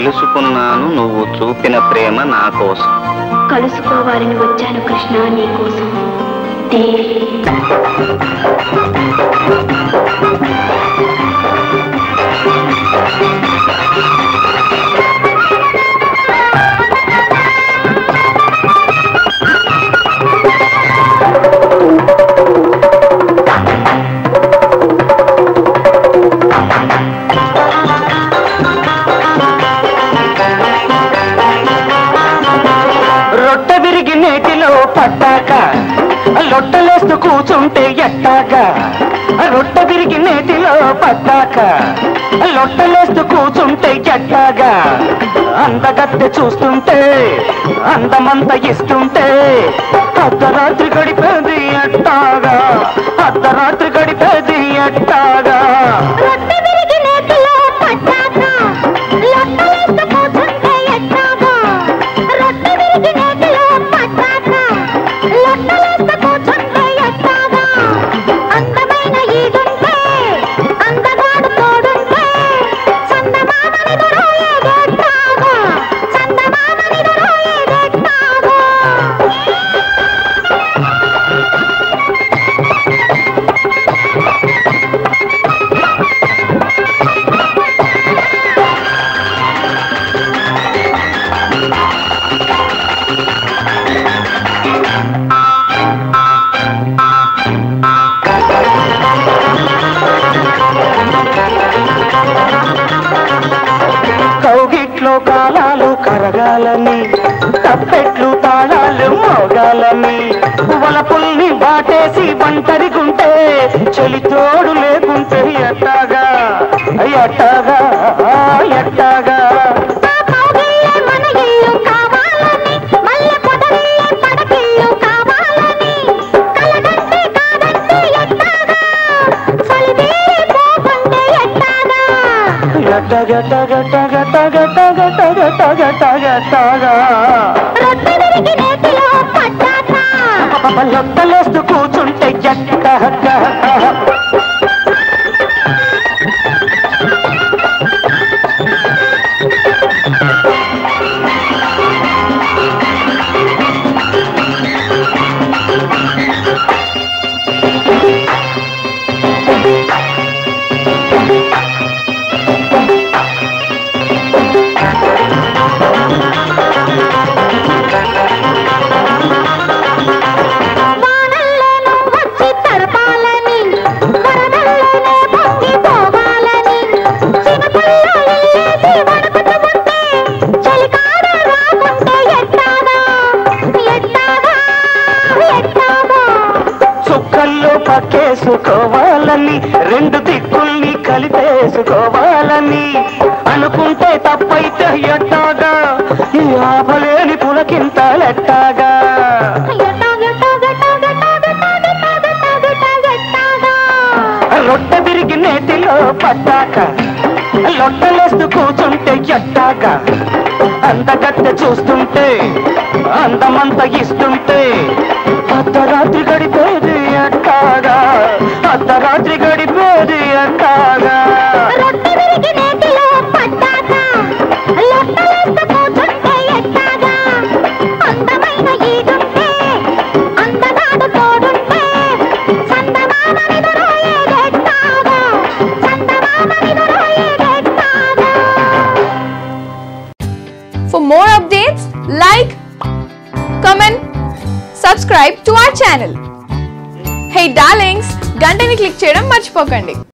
తెలుసుకున్నాను నువ్వు చూపిన ప్రేమ నా కోసం కలుసుకోవాలని వచ్చాను కృష్ణ నీ కోసం దేవి రొట్టె విరిగి నేటిలో పట్టాక లొట్టలేస్తూ కూర్చుంటే ఎట్టాగా రొట్టె విరిగి నేటిలో పట్టాక లొట్టలేస్తూ కూర్చుంటే ఎట్టాగా అందగత్తె చూస్తుంటే అందమంత ఇస్తుంటే అర్ధరాత్రి గడిపేది ఎట్టాగా అర్ధరాత్రి గడిపేది ఎట్టాగా రొట్టె విరిగి నేతిలో పట్టాక లొట్టలేస్తూ కూర్చుంటే ఎట్టాగా రొట్టె విరిగి నేతిలో పట్టాక లొట్టలేస్తూ కూర్చుంటే ఎట్టాగా అందమైన ఈడుంటే అందగాడు తోడుంటే చందమామని దొరయేదెట్టాగా చందమామని దొరయేదెట్టాగా కౌగిట్లో కాలాలు కరగాలని తప్పెట్లు తాళాలు మోగాలని వలపుల్ని బాటేసి ఒంటరిగుంటే చెలి తోడు లేకుంటే ఎట్టాగా ఎట్టాగా ఎట్టాగా ఆ కౌగిల్లే మన ఇల్లు కావాలని మల్లె పొదరిల్లే పడకిల్లు కావాలని కలగంటే కాదంటే ఎట్టాగా చలివేలి పోకుంటే ఎట్టాగా ఎట్టగట్టగట్టగట్టగట్టగట్టగట్టగట్టగా రొట్టె విరిగి నేతిలో పట్టాక లొట్టలేస్తూ కూర్చుంటే ఎట్టగా వానల్లోనూ వచ్చి తడపాలని వరదల్లోనే పొంగిపోవాలని చినుకుల్లో ఇల్లేసి వణుకుతూ ఉంటే చలికాడ రాకుంటే ఎట్టాగా ఎట్టాగా ఎట్టాగా చుక్కల్లో పక్కేసుకోవాలని రెండు దిక్కుల్ని కలిపేసుకోవాలని అనుకుంటే తప్పైతే ఎట్టాగా ఈ ఆపలేని పులకింతలెట్టాగా రొట్టె విరిగి నేతిలో పట్టాక లొట్టలేస్తూ కూర్చుంటే ఎట్టాగా అందగత్తె చూస్తుంటే అందమంత ఇస్తుంటే అర్ధరాత్రి గడిపేది ఎట్టాగా అర్ధరాత్రి గడిపేది ఎట్టాగా రొట్టె విరిగి నేతిలో పట్టాక లొట్టలేస్తూ కూర్చుంటే ఎట్టాగా అందమైన ఈడుంటే అందగాడు తోడుంటే చందమామని దొరయేదెట్టాగా చందమామని దొరయేదెట్టాగా For more updates, like, comment, subscribe to our channel. Hey darlings, గంటని click చేయడం మర్చిపోకండి